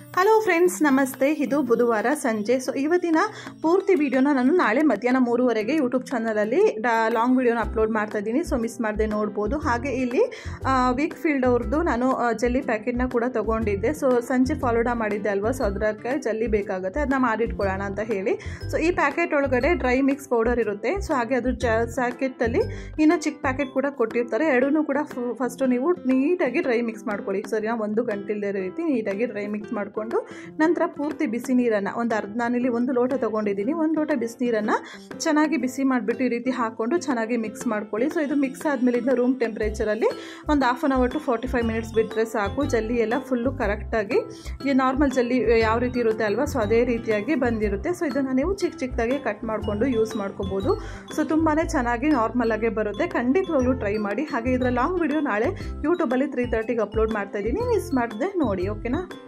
hello friends ನಮಸ್ತೆ ಇದು ಬುಧವಾರ ಸಂಜೆ ಸೊ ಇವತ್ತಿನ ಪೂರ್ತಿ ವಿಡಿಯೋನ ನಾನು ನಾಳೆ ಮಧ್ಯಾಹ್ನ ಮೂರುವರೆಗೆ ಯೂಟ್ಯೂಬ್ ಚಾನಲಲ್ಲಿ ಡಾ ಲಾಂಗ್ ವಿಡಿಯೋನ ಅಪ್ಲೋಡ್ ಮಾಡ್ತಾ ಇದ್ದೀನಿ ಸೊ ಮಿಸ್ ಮಾಡದೆ ನೋಡ್ಬೋದು ಹಾಗೆ ಇಲ್ಲಿ ವೀಕ್ ಫೀಲ್ಡ್ ಅವ್ರದ್ದು ನಾನು ಜಲ್ಲಿ ಪ್ಯಾಕೆಟ್ನ ಕೂಡ ತೊಗೊಂಡಿದ್ದೆ ಸೊ ಸಂಜೆ ಫಾಲೋಡ ಮಾಡಿದ್ದೆ ಅಲ್ವಾ ಸೊ ಅದಕ್ಕೆ ಜಲ್ಲಿ ಬೇಕಾಗುತ್ತೆ ಅದನ್ನ ಮಾಡಿಟ್ಕೊಳ್ಳೋಣ ಅಂತ ಹೇಳಿ ಸೊ ಈ ಪ್ಯಾಕೆಟ್ ಒಳಗಡೆ ಡ್ರೈ ಮಿಕ್ಸ್ ಪೌಡರ್ ಇರುತ್ತೆ ಸೊ ಹಾಗೆ ಅದ್ರ ಜ ಪ್ಯಾಕೆಟಲ್ಲಿ ಇನ್ನು ಚಿಕ್ಕ ಪ್ಯಾಕೆಟ್ ಕೂಡ ಕೊಟ್ಟಿರ್ತಾರೆ ಎರಡೂ ಕೂಡ ಫಸ್ಟು ನೀವು ನೀಟಾಗಿ ಡ್ರೈ ಮಿಕ್ಸ್ ಮಾಡ್ಕೊಳ್ಳಿ ಸರಿನಾ ಒಂದು ಗಂಟೆ ಇಲ್ಲದೆ ರೀತಿ ನೀಟಾಗಿ ಡ್ರೈ ಮಿಕ್ಸ್ ಮಾಡಿಕೊಂಡು ನಂತರ ಪೂರ್ತಿ ಬಿಸಿ ನೀರನ್ನು ಒಂದು ಅರ್ಧ ನಾನಿಲ್ಲಿ ಒಂದು ಲೋಟ ತೊಗೊಂಡಿದ್ದೀನಿ ಒಂದು ಲೋಟ ಬಿಸಿ ನೀರನ್ನು ಚೆನ್ನಾಗಿ ಬಿಸಿ ಮಾಡಿಬಿಟ್ಟು ಈ ರೀತಿ ಹಾಕ್ಕೊಂಡು ಚೆನ್ನಾಗಿ ಮಿಕ್ಸ್ ಮಾಡ್ಕೊಳ್ಳಿ ಸೊ ಇದು ಮಿಕ್ಸ್ ಆದಮೇಲೆ ಇದನ್ನ ರೂಮ್ ಟೆಂಪ್ರೇಚರಲ್ಲಿ ಒಂದು half an hour to forty five minutes ಬಿಟ್ಟರೆ ಸಾಕು ಜಲ್ಲಿ ಎಲ್ಲ ಫುಲ್ಲು ಕರೆಕ್ಟಾಗಿ ಈ ನಾರ್ಮಲ್ ಜಲ್ಲಿ ಯಾವ ರೀತಿ ಇರುತ್ತೆ ಅಲ್ವಾ ಸೊ ಅದೇ ರೀತಿಯಾಗಿ ಬಂದಿರುತ್ತೆ ಸೊ ಇದನ್ನು ನೀವು ಚಿಕ್ಕ ಚಿಕ್ಕದಾಗಿ ಕಟ್ ಮಾಡಿಕೊಂಡು ಯೂಸ್ ಮಾಡ್ಕೋಬೋದು ಸೊ ತುಂಬಾ ಚೆನ್ನಾಗಿ ನಾರ್ಮಲ್ ಆಗೇ ಬರುತ್ತೆ ಖಂಡಿತವಾಗ್ಲೂ ಟ್ರೈ ಮಾಡಿ ಹಾಗೆ ಇದರ ಲಾಂಗ್ ವಿಡಿಯೋ ನಾಳೆ ಯೂಟ್ಯೂಬಲ್ಲಿ ತ್ರೀ ತರ್ಟಿಗೆ ಅಪ್ಲೋಡ್ ಮಾಡ್ತಾ ಇದ್ದೀನಿ ಮಿಸ್ ಮಾಡಿದೆ ನೋಡಿ ಓಕೆನಾ